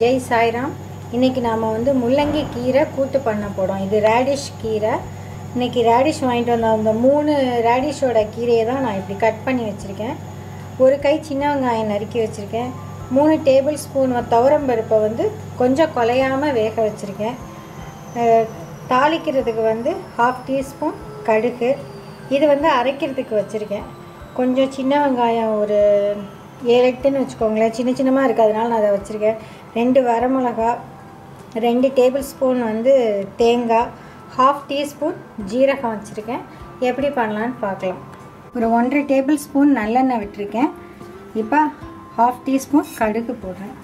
ஜெய் சாய்ராம் இன்னைக்கு நாம் வந்து முள்ளங்கி கீரை கூட்டு பண்ண போகிறோம் இது ரேடிஷ் கீரை இன்னைக்கு ரேடிஷ் வாங்கிட்டு வந்த அந்த மூணு ரேடிஷோட கீரையை தான் நான் இப்படி கட் பண்ணி வச்சுருக்கேன் ஒரு கை சின்ன வெங்காயம் நறுக்கி வச்சுருக்கேன் மூணு டேபிள் ஸ்பூன் துவரம் பருப்பை வந்து கொஞ்சம் குலையாமல் வேக வச்சுருக்கேன் அஹ், தாளிக்கிறதுக்கு வந்து ஹாஃப் டீஸ்பூன் கடுகு இது வந்து அரைக்கிறதுக்கு வச்சுருக்கேன் கொஞ்சம் சின்ன வெங்காயம் ஒரு ஏழு எட்டுன்னு வச்சுக்கோங்களேன் சின்ன சின்னமாக இருக்குது அதனால நான் அதை வச்சுருக்கேன் ரெண்டு வரமிளகா ரெண்டு டேபிள் ஸ்பூன் வந்து தேங்காய் ஹாஃப் டீஸ்பூன் ஜீரகம் வச்சுருக்கேன் எப்படி பண்ணலான்னு பார்க்கலாம் ஒரு ஒன்றரை டேபிள் ஸ்பூன் நல்லெண்ணெய் விட்டுருக்கேன் இப்போ ஹாஃப் டீஸ்பூன் கடுகு போடுறேன்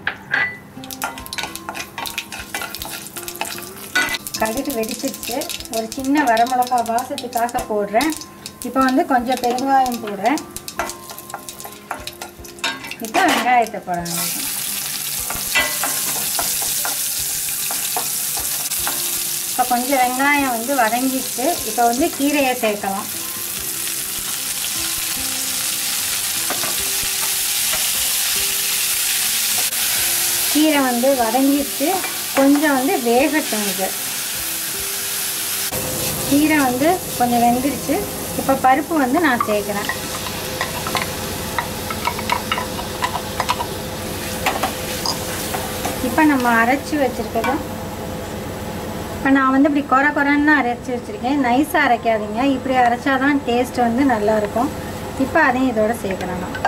கடுகு வெடிச்சிருச்சு ஒரு சின்ன வரமிளகா வாசத்துக்காக போடுறேன் இப்போ வந்து கொஞ்சம் பெருங்காயம் போடுறேன் இப்போ வெங்காயத்தை போடணும் இப்போ கொஞ்சம் வெங்காயம் வந்து வதங்கிட்டு இப்போ வந்து கீரையை சேர்க்கலாம் கீரை வந்து வதங்கிட்டு கொஞ்சம் வந்து வேகட்டும் இது கீரை வந்து கொஞ்சம் வெந்துருச்சு இப்போ பருப்பு வந்து நான் சேர்க்குறேன் இப்போ நம்ம அரைச்சி வச்சுருக்கதும் இப்போ நான் வந்து இப்படி குறை குறைன்னு அரைச்சி வச்சுருக்கேன் நைஸாக அரைக்காதீங்க இப்படி அரைச்சாதான் டேஸ்ட் வந்து நல்லாயிருக்கும் இப்போ அதையும் இதோட சேர்க்குறேன் நான்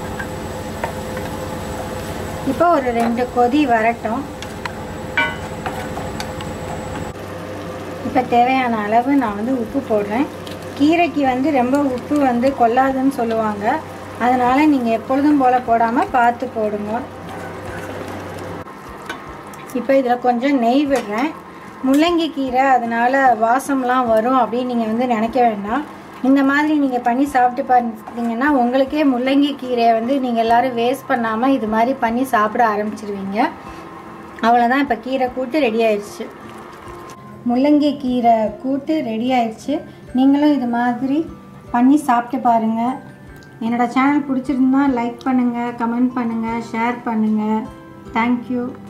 இப்போ ஒரு ரெண்டு கொதி வரட்டும் இப்போ தேவையான அளவு நான் வந்து உப்பு போடுறேன் கீரைக்கு வந்து ரொம்ப உப்பு வந்து கொள்ளாதுன்னு சொல்லுவாங்க அதனால் நீங்கள் எப்பொழுதும் போல் போடாமல் பார்த்து போடுங்க இப்போ இதில் கொஞ்சம் நெய் விடுறேன் முள்ளங்கி கீரை அதனால் வாசம்லாம் வரும் அப்படின்னு நீங்கள் வந்து நினைக்க வேண்டாம் இந்த மாதிரி நீங்கள் பண்ணி சாப்பிட்டு பார்த்தீங்கன்னா உங்களுக்கே முள்ளங்கி கீரையை வந்து நீங்கள் எல்லோரும் வேஸ்ட் பண்ணாமல் இது மாதிரி பண்ணி சாப்பிட ஆரம்பிச்சிருவீங்க அவ்வளோதான் இப்போ கீரை கூட்டு ரெடி ஆயிடுச்சு முள்ளங்கி கீரை கூட்டு ரெடி ஆயிடுச்சு நீங்களும் இது மாதிரி பண்ணி சாப்பிட்டு பாருங்கள் என்னோடய சேனல் பிடிச்சிருந்தா லைக் பண்ணுங்கள் கமெண்ட் பண்ணுங்கள் ஷேர் பண்ணுங்கள் தேங்க்யூ